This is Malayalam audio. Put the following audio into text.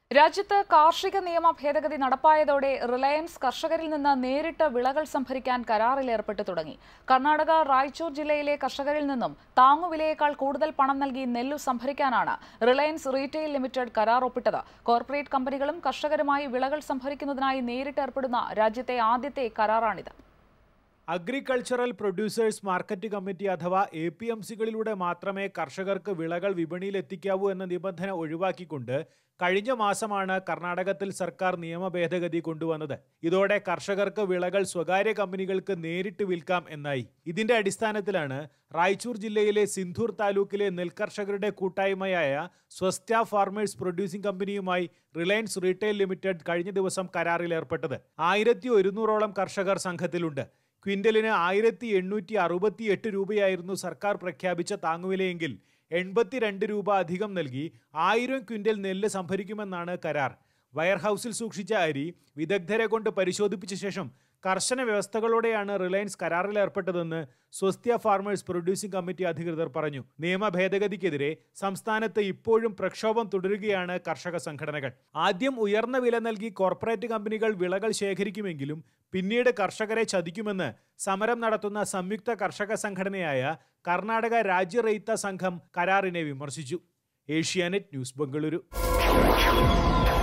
രാജ്യത്ത് കാർഷിക നിയമ ഭേദഗതി നടപ്പായതോടെ റിലയൻസ് കർഷകരിൽ നിന്ന് നേരിട്ട് വിളകൾ സംഭരിക്കാൻ കരാറിൽ ഏർപ്പെട്ടു തുടങ്ങി കർണാടക റായ്ചൂർ ജില്ലയിലെ കർഷകരിൽ നിന്നും താങ്ങുവിലയേക്കാൾ കൂടുതൽ പണം നൽകി നെല്ലു സംഭരിക്കാനാണ് റിലയൻസ് റീറ്റെയിൽ ലിമിറ്റഡ് കരാർ ഒപ്പിട്ടത് കോർപ്പറേറ്റ് കമ്പനികളും കർഷകരുമായി വിളകൾ സംഭരിക്കുന്നതിനായി നേരിട്ട് ഏർപ്പെടുന്ന രാജ്യത്തെ ആദ്യത്തെ കരാറാണിത് അഗ്രികൾച്ചറൽ പ്രൊഡ്യൂസേഴ്സ് മാർക്കറ്റ് കമ്മിറ്റി അഥവാ എ പി എം സികളിലൂടെ മാത്രമേ കർഷകർക്ക് വിളകൾ വിപണിയിൽ എത്തിക്കാവൂ എന്ന നിബന്ധന ഒഴിവാക്കിക്കൊണ്ട് കഴിഞ്ഞ മാസമാണ് കർണാടകത്തിൽ സർക്കാർ നിയമ ഭേദഗതി കൊണ്ടുവന്നത് ഇതോടെ കർഷകർക്ക് വിളകൾ സ്വകാര്യ കമ്പനികൾക്ക് നേരിട്ട് വിൽക്കാം എന്നായി ഇതിന്റെ അടിസ്ഥാനത്തിലാണ് റായ്ചൂർ ജില്ലയിലെ സിന്ധൂർ താലൂക്കിലെ നെൽകർഷകരുടെ കൂട്ടായ്മയായ സ്വസ്ത്യ ഫാർമേഴ്സ് പ്രൊഡ്യൂസിംഗ് കമ്പനിയുമായി റിലയൻസ് റീറ്റെയിൽ ലിമിറ്റഡ് കഴിഞ്ഞ ദിവസം കരാറിൽ ഏർപ്പെട്ടത് ആയിരത്തി ഒരുന്നൂറോളം കർഷകർ സംഘത്തിലുണ്ട് ക്വിന്റലിന് ആയിരത്തി എണ്ണൂറ്റി അറുപത്തി എട്ട് രൂപയായിരുന്നു സർക്കാർ പ്രഖ്യാപിച്ച താങ്ങുവിലയെങ്കിൽ എൺപത്തിരണ്ട് രൂപ അധികം നൽകി ആയിരം ക്വിന്റൽ നെല്ല് സംഭരിക്കുമെന്നാണ് കരാർ വയർഹൌസിൽ സൂക്ഷിച്ച അരി വിദഗ്ധരെ കൊണ്ട് പരിശോധിപ്പിച്ച ശേഷം കർശന വ്യവസ്ഥകളോടെയാണ് റിലയൻസ് കരാറിൽ ഏർപ്പെട്ടതെന്ന് സ്വസ്ത്യ ഫാർമേഴ്സ് പ്രൊഡ്യൂസിംഗ് കമ്മിറ്റി അധികൃതർ പറഞ്ഞു നിയമ ഭേദഗതിക്കെതിരെ സംസ്ഥാനത്ത് ഇപ്പോഴും പ്രക്ഷോഭം തുടരുകയാണ് കർഷക സംഘടനകൾ ആദ്യം ഉയർന്ന വില നൽകി കോർപ്പറേറ്റ് കമ്പനികൾ വിളകൾ ശേഖരിക്കുമെങ്കിലും പിന്നീട് കർഷകരെ ചതിക്കുമെന്ന് സമരം നടത്തുന്ന സംയുക്ത കർഷക സംഘടനയായ കർണാടക രാജ്യ റെയ്ത്ത സംഘം കരാറിനെ വിമർശിച്ചു ഏഷ്യാനെറ്റ് ന്യൂസ് ബംഗളൂരു